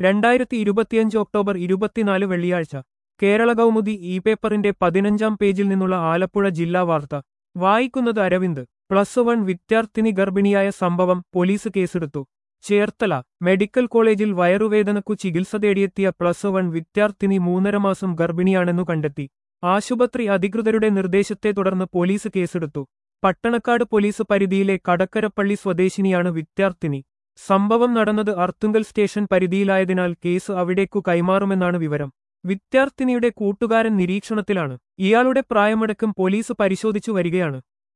രണ്ടായിരത്തി ഇരുപത്തിയഞ്ച് ഒക്ടോബർ ഇരുപത്തിനാല് വെള്ളിയാഴ്ച കേരള കൗമുദി ഇ പേപ്പറിന്റെ പതിനഞ്ചാം പേജിൽ നിന്നുള്ള ആലപ്പുഴ ജില്ലാ വാർത്ത വായിക്കുന്നത് അരവിന്ദ് പ്ലസ് വൺ വിദ്യാർത്ഥിനി ഗർഭിണിയായ സംഭവം പോലീസ് കേസെടുത്തു ചേർത്തല മെഡിക്കൽ കോളേജിൽ വയറുവേദനക്കു ചികിത്സ തേടിയെത്തിയ പ്ലസ് വൺ വിദ്യാർത്ഥിനി മൂന്നര മാസം ഗർഭിണിയാണെന്നു കണ്ടെത്തി ആശുപത്രി അധികൃതരുടെ നിർദ്ദേശത്തെ തുടർന്ന് പോലീസ് കേസെടുത്തു പട്ടണക്കാട് പോലീസ് പരിധിയിലെ കടക്കരപ്പള്ളി സ്വദേശിനിയാണ് വിദ്യാർത്ഥിനി സംഭവം നടന്നത് അർത്തുങ്കൽ സ്റ്റേഷൻ പരിധിയിലായതിനാൽ കേസ് അവിടേക്കു കൈമാറുമെന്നാണ് വിവരം വിദ്യാർത്ഥിനിയുടെ കൂട്ടുകാരൻ നിരീക്ഷണത്തിലാണ് ഇയാളുടെ പ്രായമടക്കം പോലീസ് പരിശോധിച്ചു വരികയാണ്